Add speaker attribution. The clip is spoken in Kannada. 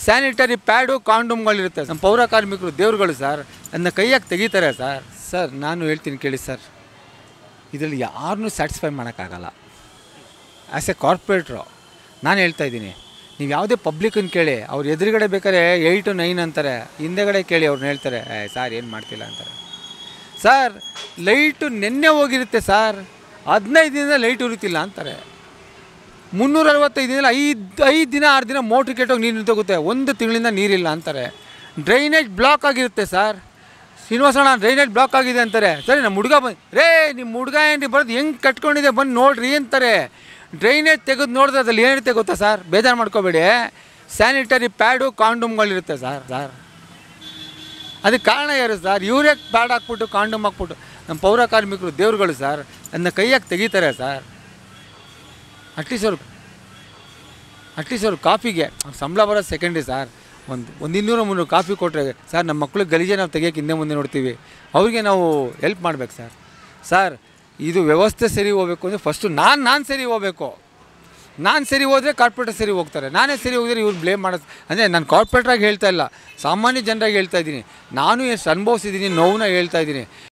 Speaker 1: ಸ್ಯಾನಿಟರಿ ಪ್ಯಾಡು ಕಾಂಡೋಮ್ಗಳಿರುತ್ತೆ ನಮ್ಮ ಪೌರ ಕಾರ್ಮಿಕರು ದೇವ್ರುಗಳು ಸರ್ ಅದನ್ನ ಕೈಯಾಗಿ ತೆಗಿತಾರೆ ಸರ್ ಸರ್ ನಾನು ಹೇಳ್ತೀನಿ ಕೇಳಿ ಸರ್ ಇದರಲ್ಲಿ ಯಾರನ್ನೂ ಸ್ಯಾಟಿಸ್ಫೈ ಮಾಡೋಕ್ಕಾಗಲ್ಲ ಆ್ಯಸ್ ಎ ಕಾರ್ಪೊರೇಟ್ರು ನಾನು ಹೇಳ್ತಾ ಇದ್ದೀನಿ ನೀವು ಯಾವುದೇ ಪಬ್ಲಿಕನ್ನು ಕೇಳಿ ಅವ್ರು ಎದುರುಗಡೆ ಬೇಕಾದ್ರೆ ಏಯ್ಟು ನೈನ್ ಅಂತಾರೆ ಹಿಂದೆಗಡೆ ಕೇಳಿ ಅವ್ರನ್ನ ಹೇಳ್ತಾರೆ ಏ ಸಾರ್ ಏನು ಮಾಡ್ತಿಲ್ಲ ಅಂತಾರೆ ಸರ್ ಲೈಟು ನಿನ್ನೆ ಹೋಗಿರುತ್ತೆ ಸರ್ ಹದಿನೈದು ದಿನದ ಲೈಟ್ ಉರಿತಿಲ್ಲ ಅಂತಾರೆ ಮುನ್ನೂರ ಅರವತ್ತೈದು ದಿನ ಐದು ಐದು ದಿನ ಆರು ದಿನ ಮೋಟ್ರ್ ಕೆಟ್ಟೋಗಿ ನೀರು ನಿಂತೋಗುತ್ತೆ ಒಂದು ತಿಂಗಳಿಂದ ನೀರಿಲ್ಲ ಅಂತಾರೆ ಡ್ರೈನೇಜ್ ಬ್ಲಾಕ್ ಆಗಿರುತ್ತೆ ಸರ್ ಶ್ರೀನಿವಾಸಣ್ಣ ಡ್ರೈನೇಜ್ ಬ್ಲಾಕ್ ಆಗಿದೆ ಅಂತಾರೆ ಸರಿ ನಮ್ಮ ಹುಡುಗ ಬಂದು ರೇ ನಿಮ್ಮ ಹುಡುಗ ಏನ್ರಿ ಬರೋದು ಹೆಂಗೆ ಕಟ್ಕೊಂಡಿದೆ ಬಂದು ನೋಡ್ರಿ ಅಂತಾರೆ ಡ್ರೈನೇಜ್ ತೆಗೆದು ನೋಡಿದ್ರೆ ಅದ್ರಲ್ಲಿ ಏನಿರುತ್ತೆ ಗೊತ್ತಾ ಸರ್ ಬೇಜಾರು ಮಾಡ್ಕೋಬೇಡಿ ಸ್ಯಾನಿಟರಿ ಪ್ಯಾಡು ಕಾಂಡೋಮ್ಗಳಿರುತ್ತೆ ಸರ್ ಸರ್ ಅದಕ್ಕೆ ಕಾರಣ ಯಾರು ಸರ್ ಇವರೇ ಪ್ಯಾಡ್ ಹಾಕ್ಬಿಟ್ಟು ಕಾಂಡೋಮ್ ಹಾಕ್ಬಿಟ್ಟು ನಮ್ಮ ಪೌರ ಕಾರ್ಮಿಕರು ದೇವ್ರುಗಳು ಸರ್ ಅದನ್ನ ಕೈಯಾಗಿ ತೆಗಿತಾರೆ ಸರ್ ಅಟ್ಲೀಸ್ಟ್ ಅವ್ರು ಅಟ್ಲೀಸ್ಟ್ ಅವ್ರು ಕಾಫಿಗೆ ಅವ್ರ್ ಸಂಬಳ ಬರೋದು ಸೆಕೆಂಡ್ರಿ ಸರ್ ಒಂದು ಒಂದು ಇನ್ನೂರು ಮುನ್ನೂರು ಕಾಫಿ ಕೊಟ್ಟರೆ ಸರ್ ನಮ್ಮ ಮಕ್ಳಿಗೆ ಗಲೀಜೆ ನಾವು ತೆಗಿಯೋಕೆ ಹಿಂದೆ ಮುಂದೆ ನೋಡ್ತೀವಿ ಅವ್ರಿಗೆ ನಾವು ಹೆಲ್ಪ್ ಮಾಡ್ಬೇಕು ಸರ್ ಸರ್ ಇದು ವ್ಯವಸ್ಥೆ ಸರಿ ಹೋಗ್ಬೇಕು ಅಂದರೆ ಫಸ್ಟು ನಾನು ನಾನು ಸರಿ ಹೋಗ್ಬೇಕು ನಾನು ಸರಿ ಹೋದರೆ ಕಾರ್ಪೊರೇಟರ್ ಸರಿ ಹೋಗ್ತಾರೆ ನಾನೇ ಸರಿ ಹೋಗಿದ್ರೆ ಇವ್ರು ಬ್ಲೇಮ್ ಮಾಡೋದು ಅಂದರೆ ನಾನು ಕಾರ್ಪೊರೇಟ್ರಾಗಿ ಹೇಳ್ತಾ ಇಲ್ಲ ಸಾಮಾನ್ಯ ಜನರಾಗಿ ಹೇಳ್ತಾ ಇದ್ದೀನಿ ನಾನು ಎಷ್ಟು ಅನುಭವಿಸಿದ್ದೀನಿ ನೋವನ್ನ ಹೇಳ್ತಾ ಇದ್ದೀನಿ